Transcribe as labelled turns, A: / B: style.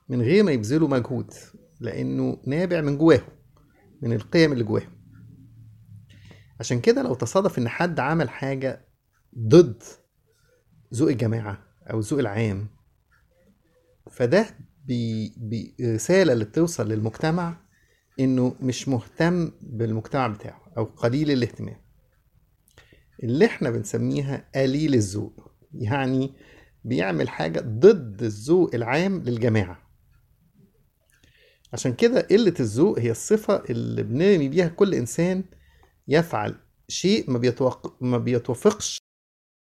A: من غير ما يبذلوا مجهود لأنه نابع من جواهم من القيم اللي جواهم عشان كده لو تصادف إن حد عمل حاجة ضد ذوق الجماعة أو الذوق العام فده بي بي رسالة اللي بتوصل للمجتمع إنه مش مهتم بالمجتمع بتاعه أو قليل الاهتمام اللي احنا بنسميها قليل الذوق يعني بيعمل حاجة ضد الذوق العام للجماعة عشان كده قلة الذوق هي الصفة اللي بنرمي بيها كل إنسان يفعل شيء ما, بيتوق... ما بيتوافقش